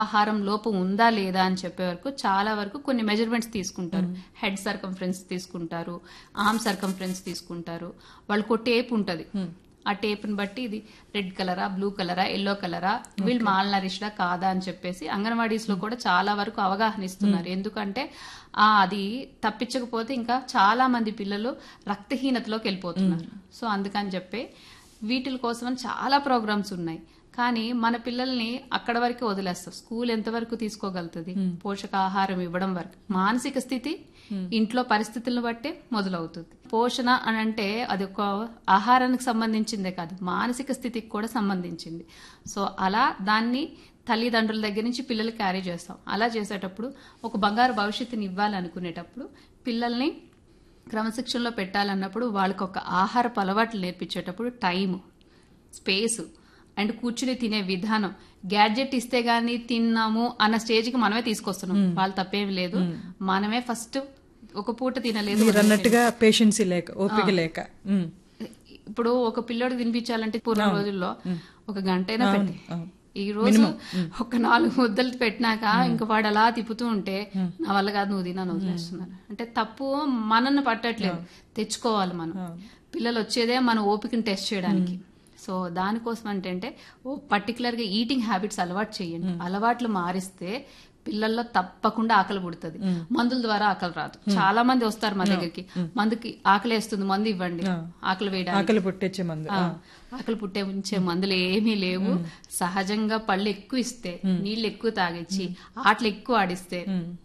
ఆహారం లోపం ఉందా లేదా అని చెప్పే వరకు చాలా వరకు కొన్ని మెజర్మెంట్స్ తీసుకుంటారు హెడ్ సర్కంఫరెన్స్ తీసుకుంటారు ఆర్మ్ సర్కంఫరెన్స్ తీసుకుంటారు వాళ్ళకు టేప్ ఉంటది ఆ టేప్ని బట్టి ఇది రెడ్ కలరా బ్లూ కలరా ఎల్లో కలరా వీళ్ళు మాల్ నరిష్డా కాదా అని చెప్పేసి అంగన్వాడీస్ లో కూడా చాలా వరకు అవగాహన ఇస్తున్నారు ఎందుకంటే ఆ అది తప్పించకపోతే ఇంకా చాలా మంది పిల్లలు రక్తహీనతలోకి వెళ్ళిపోతున్నారు సో అందుకని చెప్పి వీటి కోసం చాలా ప్రోగ్రామ్స్ ఉన్నాయి కానీ మన పిల్లల్ని అక్కడ వరకే వదిలేస్తాం స్కూల్ ఎంతవరకు తీసుకోగలుగుతుంది పోషకాహారం ఇవ్వడం వరకు మానసిక స్థితి ఇంట్లో పరిస్థితులను బట్టే మొదలవుతుంది పోషణ అని అంటే అది ఒక ఆహారానికి సంబంధించిందే కాదు మానసిక స్థితికి కూడా సంబంధించింది సో అలా దాన్ని తల్లిదండ్రుల దగ్గర నుంచి పిల్లలు క్యారీ చేస్తాం అలా చేసేటప్పుడు ఒక బంగారు భవిష్యత్తుని ఇవ్వాలనుకునేటప్పుడు పిల్లల్ని క్రమశిక్షణలో పెట్టాలన్నప్పుడు వాళ్ళకి ఒక ఆహారపు అలవాట్లు నేర్పించేటప్పుడు టైము స్పేస్ అండ్ కూర్చుని తినే విధానం గ్యాడ్జెట్ ఇస్తే గానీ తిన్నాము అన్న స్టేజ్కి మనమే తీసుకొస్తున్నాం వాళ్ళు తప్పేమి లేదు మనమే ఫస్ట్ ఒక పూట తినలేదు మీరు అన్నట్టుగా పేషెన్సీ లేక ఓపిక లేక ఉమ్. ఇప్పుడు ఒక పిల్లోడు తినిపించాలంటే పూర్వం రోజుల్లో ఒక గంట అయినా పెట్టి అవును. ఈ రోజు ఒక నాలుగు ముద్దలు పెట్టినాక ఇంకా వాడు అలా తిప్పుతూ ఉంటే నా వల్ల కాదు నువ్వు తినని వదిలేస్తున్నారు అంటే తప్పు మనల్ని పట్టట్లేదు తెచ్చుకోవాలి మనం పిల్లలు వచ్చేదే మన ఓపికని టెస్ట్ చేయడానికి సో దానికోసం అంటే ఓ పర్టికులర్ గా ఈటింగ్ హ్యాబిట్స్ అలవాటు చేయండి అలవాట్లు మారిస్తే పిల్లల్లో తప్పకుండా ఆకలి పుడుతుంది మందుల ద్వారా ఆకలి రాదు చాలా మంది వస్తారు మా దగ్గరికి మందుకి ఆకలి వేస్తుంది మందు ఇవ్వండి ఆకలి వేయడానికి ఆకలి పుట్టించే మందు ఆ, ఆకలి పుట్టే ఉంచే మందులు ఏమీ లేవు సహజంగా పళ్ళు ఎక్కువ ఇస్తే నీళ్లు ఎక్కువ తాగిచ్చి ఆటలు ఎక్కువ ఆడిస్తే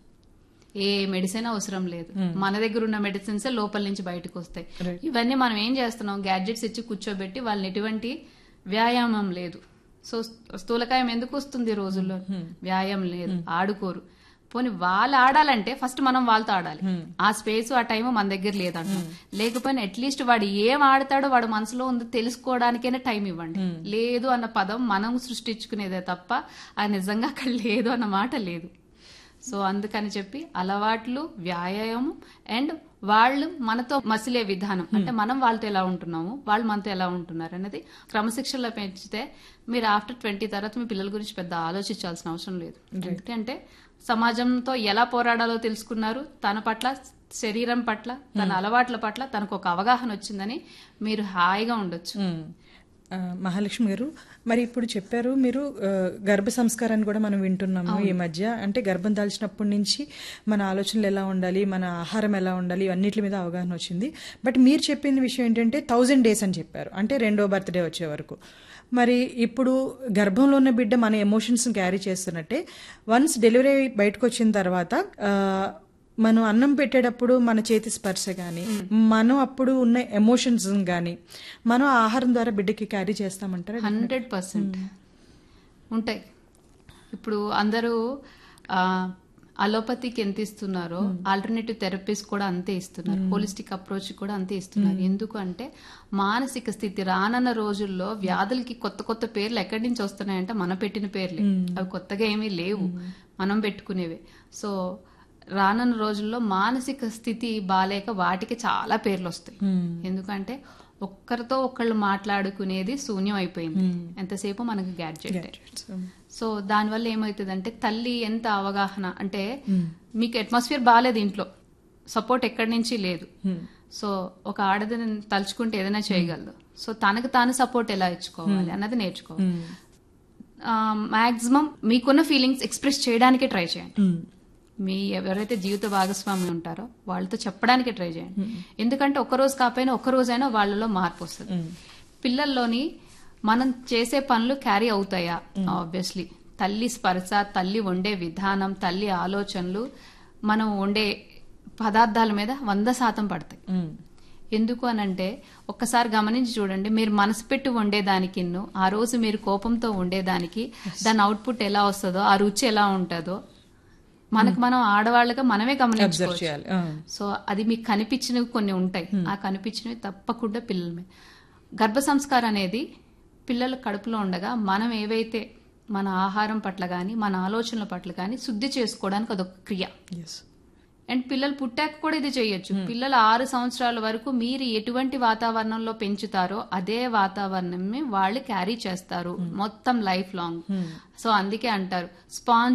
ఏ మెడిసిన్ అవసరం లేదు మన దగ్గర ఉన్న మెడిసిన్స్ లోపల నుంచి బయటకు వస్తాయి ఇవన్నీ మనం ఏం చేస్తున్నాం గ్యాడ్జెట్స్ ఇచ్చి కూర్చోబెట్టి వాళ్ళని ఎటువంటి వ్యాయామం లేదు సో స్థూలకాయం ఎందుకు వస్తుంది ఈ రోజుల్లో వ్యాయామం లేదు ఆడుకోరు పోనీ వాళ్ళు ఆడాలంటే ఫస్ట్ మనం వాళ్ళతో ఆడాలి ఆ స్పేస్ ఆ టైం మన దగ్గర లేదంట లేకపోయినా అట్లీస్ట్ వాడు ఏం ఆడతాడో వాడు మనసులో ఉందో తెలుసుకోవడానికైనా టైం ఇవ్వండి లేదు అన్న పదం మనం సృష్టించుకునేదే తప్ప అది నిజంగా అక్కడ లేదు అన్న మాట లేదు సో అందుకని చెప్పి అలవాట్లు వ్యాయామం అండ్ వాళ్ళు మనతో మసిలే విధానం అంటే మనం వాళ్ళతో ఎలా ఉంటున్నాము వాళ్ళు మనతో ఎలా ఉంటున్నారు అనేది క్రమశిక్షణలో పెంచితే మీరు ఆఫ్టర్ ట్వంటీ తర్వాత మీ పిల్లల గురించి పెద్ద ఆలోచించాల్సిన అవసరం లేదు ఎందుకంటే సమాజంతో ఎలా పోరాడాలో తెలుసుకున్నారు తన పట్ల శరీరం పట్ల తన అలవాట్ల పట్ల తనకు ఒక అవగాహన వచ్చిందని మీరు హాయిగా ఉండొచ్చు ఉమ్. ఆ, మహాలక్ష్మి గారు మరి ఇప్పుడు చెప్పారు మీరు ఆ, గర్భ సంస్కారాన్ని కూడా మనం వింటున్నాము ఈ మధ్య అంటే గర్భం దాల్చినప్పటి నుంచి మన ఆలోచనలు ఎలా ఉండాలి మన ఆహారం ఎలా ఉండాలి ఇవన్నిటి మీద అవగాహన వచ్చింది బట్ మీరు చెప్పిన విషయం ఏంటంటే థౌజండ్ డేస్ అని చెప్పారు అంటే రెండో బర్త్డే వచ్చే వరకు మరి ఇప్పుడు గర్భంలో ఉన్న బిడ్డ మన ఎమోషన్స్ క్యారీ చేస్తున్నట్టే వన్స్ డెలివరీ బయటకు వచ్చిన తర్వాత ఆ, మనం అన్నం పెట్టేటప్పుడు మన చేతి స్పర్శ గాని మనం అప్పుడు ఉన్న ఎమోషన్స్ గాని మనం ఆ ఆహారం ద్వారా బిడ్డకి క్యారీ చేస్తామంటారా హండ్రెడ్ పర్సెంట్ ఉంటాయి ఇప్పుడు అందరూ ఆ, అలోపతికి ఎంత ఇస్తున్నారో ఆల్టర్నేటివ్ థెరపీస్ కూడా అంతే ఇస్తున్నారు హోలిస్టిక్ అప్రోచ్ కూడా అంతే ఇస్తున్నారు ఎందుకు అంటే మానసిక స్థితి రానన్న రోజుల్లో వ్యాధులకి కొత్త కొత్త పేర్లు ఎక్కడి నుంచి వస్తున్నాయంటే మనం పెట్టిన పేర్లే అవి కొత్తగా ఏమీ లేవు మనం పెట్టుకునేవే సో రానున్న రోజుల్లో మానసిక స్థితి బాలేక వాటికి చాలా పేర్లు వస్తాయి ఎందుకంటే ఒక్కరితో ఒకళ్ళు మాట్లాడుకునేది శూన్యం అయిపోయింది ఎంతసేపు మనకి గ్యాడ్జెట్ సో దానివల్ల ఏమవుతుందంటే తల్లి ఎంత అవగాహన అంటే మీకు అట్మాస్ఫియర్ బాగాలేదు ఇంట్లో సపోర్ట్ ఎక్కడి నుంచి లేదు సో ఒక ఆడదని తలుచుకుంటే ఏదైనా చేయగలదు సో తనకు తాను సపోర్ట్ ఎలా ఇచ్చుకోవాలి అన్నది నేర్చుకోవాలి మాక్సిమం మీకున్న ఫీలింగ్స్ ఎక్స్ప్రెస్ చేయడానికే ట్రై చేయండి మీ ఎవరైతే జీవిత భాగస్వామి ఉంటారో వాళ్ళతో చెప్పడానికి ట్రై చేయండి ఎందుకంటే ఒక్క రోజు కాకపోయినా ఒక్క రోజైనా వాళ్ళలో మార్పు వస్తుంది పిల్లల్లోని మనం చేసే పనులు క్యారీ అవుతాయా ఆబ్వియస్లీ తల్లి స్పర్శ తల్లి వండే విధానం తల్లి ఆలోచనలు మనం వండే పదార్థాల మీద వంద శాతం పడతాయి ఎందుకు అనంటే ఒక్కసారి గమనించి చూడండి మీరు మనసు పెట్టి వండేదానికి ఆ రోజు మీరు కోపంతో వండేదానికి దాని అవుట్పుట్ ఎలా వస్తుందో ఆ రుచి ఎలా ఉంటుందో మనకు మనం ఆడవాళ్ళగా మనమే అబ్జర్వ్ గమనించుకోవచ్చు చేయాలి ఆ. సో అది మీకు కనిపించినవి కొన్ని ఉంటాయి ఆ కనిపించినవి తప్పకుండా పిల్లల మీద గర్భ సంస్కారం అనేది పిల్లల కడుపులో ఉండగా మనం ఏవైతే మన ఆహారం పట్ల కానీ మన ఆలోచనల పట్ల కానీ శుద్ధి చేసుకోవడానికి అదొక క్రియ Yes. అండ్ పిల్లలు పుట్టాక కూడా ఇది చేయొచ్చు పిల్లలు ఆరు సంవత్సరాల వరకు మీరు ఎటువంటి వాతావరణంలో పెంచుతారో అదే వాతావరణం వాళ్ళు క్యారీ చేస్తారు మొత్తం లైఫ్ లాంగ్ సో అందుకే అంటారు స్పాంజ్